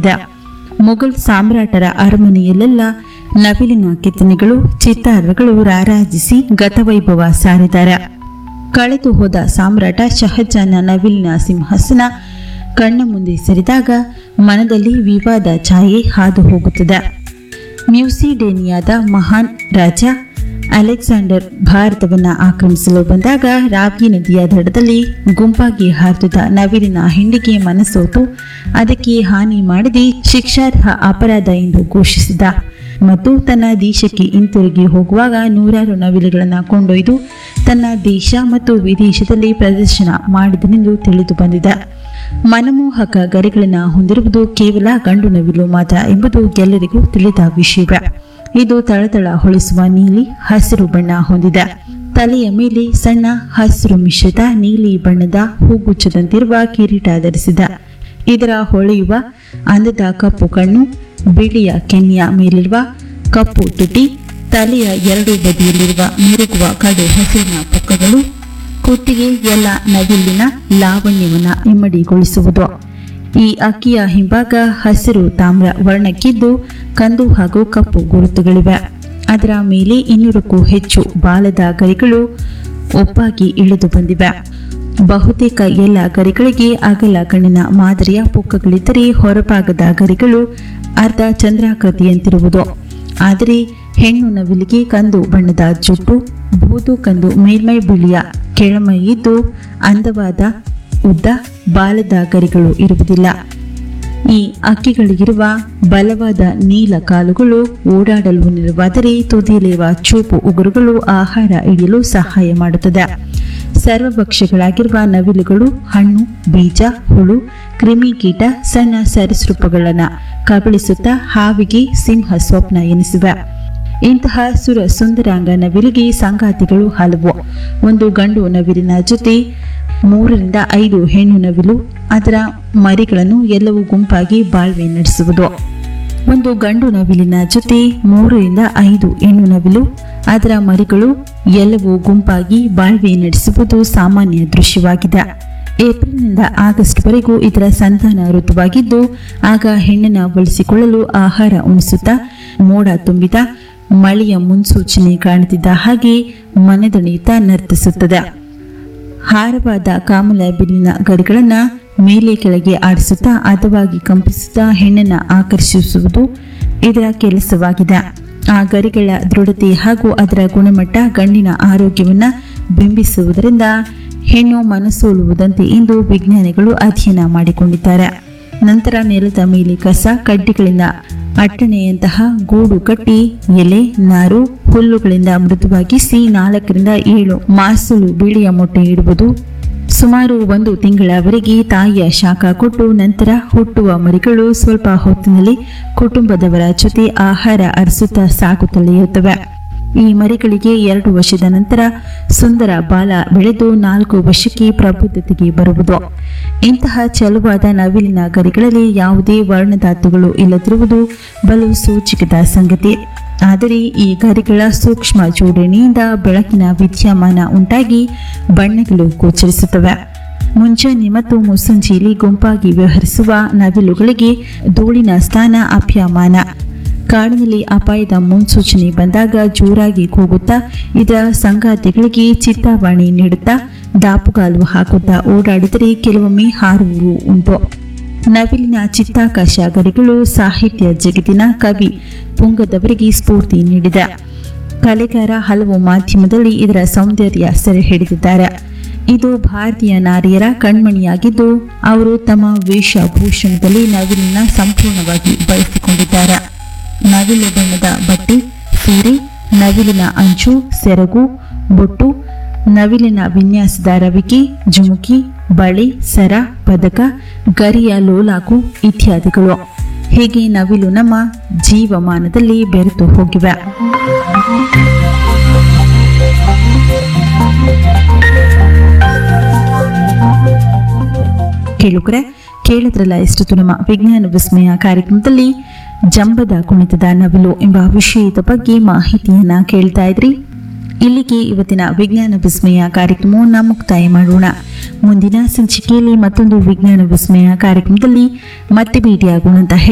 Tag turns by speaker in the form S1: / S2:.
S1: ಆಗಿದೆ ಮೊಘಲ್ ಸಾಮ್ರಾಟರ ಅರಮನೆಯಲ್ಲೆಲ್ಲ ನವಿಲಿನ ಕೆತ್ತನೆಗಳು ಚಿತ್ತಾರಗಳು ರಾರಾಜಿಸಿ ಗತವೈಭವ ಸಾರಿದ್ದಾರೆ ಕಳೆದು ಹೋದ ಸಾಮ್ರಾಟ ಶಹಜಾನ ನವಿಲಿನ ಸಿಂಹಾಸನ ಕಣ್ಣ ಮುಂದೆ ಸರಿದಾಗ ಮನದಲ್ಲಿ ವಿವಾದ ಛಾಯೆ ಹಾದು ಹೋಗುತ್ತದೆ ಮ್ಯೂಸಿಡೇನಿಯಾದ ಮಹಾನ್ ರಾಜ ಅಲೆಕ್ಸಾಂಡರ್ ಭಾರತವನ್ನ ಆಕ್ರಮಿಸಲು ಬಂದಾಗ ರಾವಿ ನದಿಯ ದಡದಲ್ಲಿ ಗುಂಪಾಗಿ ಹಾರಿದ ನವಿಲಿನ ಹಿಂಡಿಗೆ ಮನಸೋತು ಅದಕ್ಕೆ ಹಾನಿ ಮಾಡದೆ ಶಿಕ್ಷಾರ್ಹ ಅಪರಾಧ ಎಂದು ಘೋಷಿಸಿದ ಮತ್ತು ತನ್ನ ದೇಶಕ್ಕೆ ಹಿಂತಿರುಗಿ ಹೋಗುವಾಗ ನೂರಾರು ನವಿಲುಗಳನ್ನು ಕೊಂಡೊಯ್ದು ತನ್ನ ದೇಶ ಮತ್ತು ವಿದೇಶದಲ್ಲಿ ಪ್ರದರ್ಶನ ಮಾಡಿದನೆಂದು ತಿಳಿದು ಬಂದಿದೆ ಮನಮೋಹಕ ಗರಿಗಳನ್ನು ಹೊಂದಿರುವುದು ಕೇವಲ ಗಂಡು ನವಿಲು ಮಾತ್ರ ಎಂಬುದು ಎಲ್ಲರಿಗೂ ತಿಳಿದ ವಿಷಯವೇ ಇದು ತಳತಳ ಹೊಳಿಸುವ ನೀಲಿ ಹಸಿರು ಬಣ್ಣ ಹೊಂದಿದೆ ತಲೆಯ ಮೇಲೆ ಸಣ್ಣ ಹಸಿರು ಮಿಶ್ರಿತ ನೀಲಿ ಬಣ್ಣದ ಹೂಗುಚ್ಚದಂತಿರುವ ಕಿರೀಟ ಧರಿಸಿದ ಇದರ ಹೊಳೆಯುವ ಅಂದದ ಕಪ್ಪು ಕಣ್ಣು ಬಿಳಿಯ ಕೆನ್ನೆಯ ಮೇಲಿರುವ ಕಪ್ಪು ತುಟಿ ತಲೆಯ ಎರಡು ಬದಿಯಲ್ಲಿರುವ ಮಿರುಗುವ ಕಡು ಹಸಿರಿನ ಪಕ್ಕಗಳು ಕುತ್ತಿಗೆ ಎಲ್ಲ ನವಿಲಿನ ಲಾವಣ್ಯವನ್ನ ಇಮ್ಮಡಿಗೊಳಿಸುವುದು ಈ ಅಕ್ಕಿಯ ಹಿಂಭಾಗ ಹಸಿರು ತಾಮ್ರ ವರ್ಣಕ್ಕಿದ್ದು ಕಂದು ಹಾಗೂ ಕಪ್ಪು ಗುರುತುಗಳಿವೆ ಅದರ ಮೇಲೆ ಇನ್ನೂರಕ್ಕೂ ಹೆಚ್ಚು ಬಾಲದ ಗರಿಗಳು ಒಪ್ಪಾಗಿ ಇಳಿದು ಬಂದಿವೆ ಬಹುತೇಕ ಎಲ್ಲ ಗರಿಗಳಿಗೆ ಅಗಲ ಕಣ್ಣಿನ ಮಾದರಿಯ ಪುಕ್ಕಗಳಿದ್ದರೆ ಹೊರಭಾಗದ ಗರಿಗಳು ಅರ್ಧ ಚಂದ್ರಾಕೃತಿಯಂತಿರುವುದು ಆದರೆ ಹೆಣ್ಣು ನವಿಲಿಗೆ ಕಂದು ಬಣ್ಣದ ಜುಟ್ಟು ಬೂದು ಕಂದು ಮೇಲ್ಮೈ ಬಿಳಿಯ ಕೆಳಮೈ ಇದ್ದು ಅಂದವಾದ ಉದ್ದ ಬಾಲದ ಗರಿಗಳು ಇರುವುದಿಲ್ಲ ಈ ಅಕ್ಕಿಗಳಿಗಿರುವ ಬಲವಾದ ನೀಲ ಕಾಲುಗಳು ಓಡಾಡಲು ನೆರವಾದರೆ ತುದಿಯಲ್ಲಿರುವ ಚೂಪು ಉಗುರುಗಳು ಆಹಾರ ಹಿಡಿಯಲು ಸಹಾಯ ಮಾಡುತ್ತದೆ ಸರ್ವಭಕ್ಷಗಳಾಗಿರುವ ನವಿಲುಗಳು ಹಣ್ಣು ಬೀಜ ಹುಳು ಕ್ರಿಮಿಕೀಟ ಸಣ್ಣ ಸರೀಸೃಪಗಳನ್ನು ಕಬಳಿಸುತ್ತಾ ಹಾವಿಗೆ ಸಿಂಹ ಸ್ವಪ್ನ ಎನಿಸಿವೆ ಇಂತಹ ಸುರ ಸುಂದರಾಂಗ ನವಿಲಿಗೆ ಸಂಗಾತಿಗಳು ಹಲವು ಒಂದು ಗಂಡು ನವಿಲಿನ ಜೊತೆ ಮೂರರಿಂದ ಐದು ಹೆಣ್ಣು ನವಿಲು ಅದರ ಮರಿಗಳನ್ನು ಎಲ್ಲವೂ ಗುಂಪಾಗಿ ಬಾಳ್ವೆ ನಡೆಸುವುದು ಒಂದು ಗಂಡು ನವಿಲಿನ ಜೊತೆ ಮೂರರಿಂದ ಐದು ಹೆಣ್ಣು ನವಿಲು ಅದರ ಮರಿಗಳು ಎಲ್ಲವೂ ಗುಂಪಾಗಿ ಬಾಳ್ವೆ ನಡೆಸುವುದು ಸಾಮಾನ್ಯ ದೃಶ್ಯವಾಗಿದೆ ಏಪ್ರಿಲ್ನಿಂದ ಆಗಸ್ಟ್ವರೆಗೂ ಇದರ ಸಂತಾನ ಋತುವಾಗಿದ್ದು ಆಗ ಹೆಣ್ಣನ್ನು ಬಳಸಿಕೊಳ್ಳಲು ಆಹಾರ ಉಣಿಸುತ್ತಾ ಮೋಡ ತುಂಬಿದ ಮಳೆಯ ಮುನ್ಸೂಚನೆ ಕಾಣುತ್ತಿದ್ದ ಹಾಗೆ ಮನೆದಣಿಯುತ್ತಾ ನರ್ತಿಸುತ್ತದೆ ಹಾರವಾದ ಕಾಮಲ ಬಿಲ್ಲಿನ ಗರಿಗಳನ್ನು ಮೇಲೆ ಕೆಳಗೆ ಆಡಿಸುತ್ತಾ ಹದವಾಗಿ ಕಂಪಿಸುತ್ತಾ ಹೆಣ್ಣನ್ನು ಆಕರ್ಷಿಸುವುದು ಇದರ ಕೆಲಸವಾಗಿದೆ ಆ ಗರಿಗಳ ದೃಢತೆ ಹಾಗೂ ಅದರ ಗುಣಮಟ್ಟ ಗಂಡಿನ ಆರೋಗ್ಯವನ್ನು ಬಿಂಬಿಸುವುದರಿಂದ ಹೆಣ್ಣು ಮನಸೋಲುವುದಂತೆ ಎಂದು ವಿಜ್ಞಾನಿಗಳು ಅಧ್ಯಯನ ಮಾಡಿಕೊಂಡಿದ್ದಾರೆ ನಂತರ ನೆಲದ ಮೇಲೆ ಕಸ ಕಡ್ಡಿಗಳಿಂದ ಅಟ್ಟಣೆಯಂತಹ ಗೂಡು ಕಟ್ಟಿ ಎಲೆ ನಾರು ಹುಲ್ಲುಗಳಿಂದ ಮೃದುವಾಗಿಸಿ ನಾಲ್ಕರಿಂದ ಏಳು ಮಾಸುಲು ಬಿಳಿಯ ಮೊಟ್ಟೆ ಇಡುವುದು ಸುಮಾರು ಒಂದು ತಿಂಗಳವರೆಗೆ ತಾಯಿಯ ಶಾಖ ಕೊಟ್ಟು ನಂತರ ಹುಟ್ಟುವ ಮರಿಗಳು ಸ್ವಲ್ಪ ಹೊತ್ತಿನಲ್ಲಿ ಕುಟುಂಬದವರ ಜೊತೆ ಆಹಾರ ಅರಸುತ್ತಾ ಸಾಗುತ್ತಲೇ ಇರುತ್ತವೆ ಈ ಮರಿಗಳಿಗೆ ಎರಡು ವರ್ಷದ ನಂತರ ಸುಂದರ ಬಾಲ ಬೆಳೆದು ನಾಲ್ಕು ವರ್ಷಕ್ಕೆ ಪ್ರಬುದ್ಧತೆಗೆ ಬರುವುದು ಇಂತಹ ಚಲುವಾದ ನವಿಲಿನ ಗರಿಗಳಲ್ಲಿ ಯಾವುದೇ ವರ್ಣಧಾತುಗಳು ಇಲ್ಲದಿರುವುದು ಬಲು ಸೂಚಕದ ಸಂಗತಿ ಆದರೆ ಈ ಗರಿಗಳ ಸೂಕ್ಷ್ಮ ಜೋಡಣೆಯಿಂದ ಬೆಳಕಿನ ವಿದ್ಯಮಾನ ಉಂಟಾಗಿ ಬಣ್ಣಗಳು ಗೋಚರಿಸುತ್ತವೆ ಮುಂಜಾನೆ ಮತ್ತು ಮುಸ್ಸಂಜೆಯಲ್ಲಿ ಗುಂಪಾಗಿ ವ್ಯವಹರಿಸುವ ನವಿಲುಗಳಿಗೆ ಧೂಳಿನ ಸ್ಥಾನ ಅಪ್ಯಮಾನ ಕಾಡಿನಲ್ಲಿ ಅಪಾಯದ ಮುನ್ಸೂಚನೆ ಬಂದಾಗ ಜೋರಾಗಿ ಕೂಗುತ್ತಾ ಇದರ ಸಂಗಾತಿಗಳಿಗೆ ಚಿತ್ತಾವಾಣಿ ನೀಡುತ್ತಾ ದಾಪುಗಾಲು ಹಾಕುತ್ತಾ ಓಡಾಡಿದರೆ ಕೆಲವೊಮ್ಮೆ ಹಾರುವುದು ಉಂಟು ನವಿಲಿನ ಚಿತ್ತಾಕಾಶ ಗರಿಗಳು ಸಾಹಿತ್ಯ ಜಗತ್ತಿನ ಕವಿ ಪುಂಗದವರಿಗೆ ಸ್ಫೂರ್ತಿ ನೀಡಿದೆ ಕಲೆಗಾರ ಹಲವು ಮಾಧ್ಯಮದಲ್ಲಿ ಇದರ ಸೌಂದರ್ಯ ಸೆರೆ ಹಿಡಿದಿದ್ದಾರೆ ಇದು ಭಾರತೀಯ ನಾರಿಯರ ಕಣ್ಮಣಿಯಾಗಿದ್ದು ಅವರು ತಮ್ಮ ವೇಷಭೂಷಣದಲ್ಲಿ ನವಿಲಿನ ಸಂಪೂರ್ಣವಾಗಿ ಬಳಸಿಕೊಂಡಿದ್ದಾರೆ ನವಿಲು ಬಣ್ಣದ ಬಟ್ಟೆ ಸೀರೆ ನವಿಲಿನ ಅಂಚು ಸೆರಗು ಬೊಟ್ಟು ನವಿಲಿನ ವಿನ್ಯಾಸದ ರವಿಕೆ ಜುಮುಕಿ ಬಳೆ ಸರ ಪದಕ ಗರಿಯ ಲೋಲಾಕು ಇತ್ಯಾದಿಗಳು ಹೀಗೆ ನವಿಲು ನಮ್ಮ ಜೀವಮಾನದಲ್ಲಿ ಬೆರೆತು ಹೋಗಿವೆ ಕೇಳುಗರೆ ಕೇಳಿದ್ರಲ್ಲ ಎಷ್ಟೊತ್ತು ನಮ್ಮ ವಿಜ್ಞಾನ ವಿಸ್ಮಯ ಕಾರ್ಯಕ್ರಮದಲ್ಲಿ ಜಂಬದ ಕುಣಿತದ ನವಿಲು ಎಂಬ ವಿಷಯದ ಬಗ್ಗೆ ಮಾಹಿತಿಯನ್ನ ಕೇಳ್ತಾ ಇದ್ರಿ ಇಲ್ಲಿಗೆ ಇವತ್ತಿನ ವಿಜ್ಞಾನ ವಿಸ್ಮಯ ಕಾರ್ಯಕ್ರಮವನ್ನು ಮುಕ್ತಾಯ ಮಾಡೋಣ ಮುಂದಿನ ಸಂಚಿಕೆಯಲ್ಲಿ ಮತ್ತೊಂದು ವಿಜ್ಞಾನ ವಿಸ್ಮಯ ಕಾರ್ಯಕ್ರಮದಲ್ಲಿ ಮತ್ತೆ ಭೇಟಿಯಾಗೋಣ ಅಂತ